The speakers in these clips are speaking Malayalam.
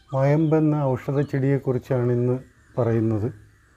വയമ്പെന്ന ഔഷധ ചെടിയെക്കുറിച്ചാണ് ഇന്ന് പറയുന്നത്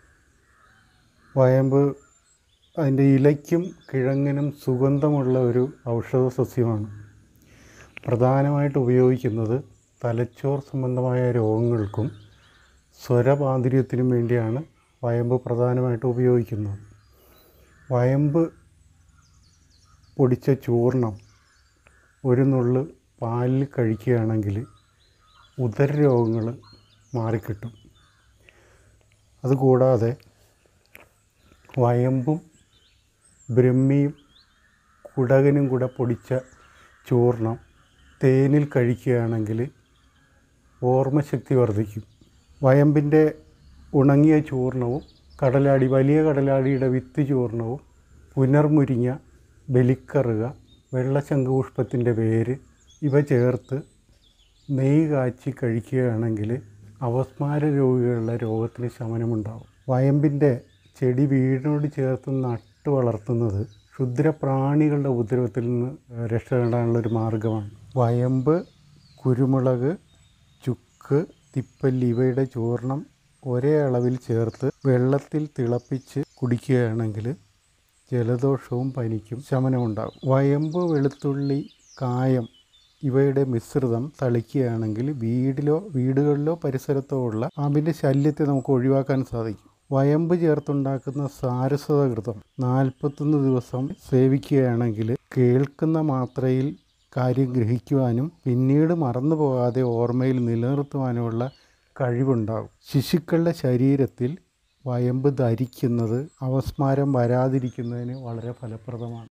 വയമ്പ് അതിൻ്റെ ഇലയ്ക്കും കിഴങ്ങിനും സുഗന്ധമുള്ള ഒരു ഔഷധ സസ്യമാണ് പ്രധാനമായിട്ട് ഉപയോഗിക്കുന്നത് തലച്ചോർ സംബന്ധമായ രോഗങ്ങൾക്കും സ്വരമാധുര്യത്തിനും വേണ്ടിയാണ് വയമ്പ് പ്രധാനമായിട്ട് ഉപയോഗിക്കുന്നത് വയമ്പ് പൊടിച്ച ചൂർണം ഒരു നുള്ള് പാലിൽ കഴിക്കുകയാണെങ്കിൽ ഉദരരോഗങ്ങൾ മാറിക്കിട്ടും അതുകൂടാതെ വയമ്പും ബ്രഹ്മിയും കുടകനും കൂടെ പൊടിച്ച ചൂർണം തേനിൽ കഴിക്കുകയാണെങ്കിൽ ഓർമ്മശക്തി വർദ്ധിക്കും വയമ്പിൻ്റെ ഉണങ്ങിയ ചൂർണവും കടലാടി വലിയ കടലാടിയുടെ വിത്ത് ചൂർണവും പുനർമുരിങ്ങ ബലിക്കറുക വെള്ളശംഖുപുഷ്പത്തിൻ്റെ വേര് ഇവ ചേർത്ത് നെയ്യ് കാച്ചി കഴിക്കുകയാണെങ്കിൽ അവസ്മാര രോഗികളുടെ രോഗത്തിന് ശമനമുണ്ടാകും വയമ്പിൻ്റെ ചെടി വീടിനോട് ചേർത്ത് നട്ടു വളർത്തുന്നത് ക്ഷുദ്രപ്രാണികളുടെ ഉപദ്രവത്തിൽ നിന്ന് രക്ഷ നേടാനുള്ളൊരു മാർഗമാണ് വയമ്പ് കുരുമുളക് ചുക്ക് തിപ്പല്ലി ഇവയുടെ ചൂർണം ഒരേ അളവിൽ ചേർത്ത് വെള്ളത്തിൽ തിളപ്പിച്ച് കുടിക്കുകയാണെങ്കിൽ ജലദോഷവും പനിക്കും ശമനമുണ്ടാകും വയമ്പ് വെളുത്തുള്ളി കായം ഇവയുടെ മിശ്രിതം തളിക്കുകയാണെങ്കിൽ വീടിലോ വീടുകളിലോ പരിസരത്തോ ഉള്ള പാമ്പിൻ്റെ ശല്യത്തെ നമുക്ക് ഒഴിവാക്കാൻ സാധിക്കും വയമ്പ് ചേർത്തുണ്ടാക്കുന്ന സാരസ്വതകൃതം നാൽപ്പത്തൊന്ന് ദിവസം സേവിക്കുകയാണെങ്കിൽ കേൾക്കുന്ന മാത്രയിൽ കാര്യം ഗ്രഹിക്കുവാനും പിന്നീട് മറന്നു പോകാതെ ഓർമ്മയിൽ നിലനിർത്തുവാനുമുള്ള കഴിവുണ്ടാകും ശിശുക്കളുടെ ശരീരത്തിൽ വയമ്പ് ധരിക്കുന്നത് അവസ്മാരം വരാതിരിക്കുന്നതിന് വളരെ ഫലപ്രദമാണ്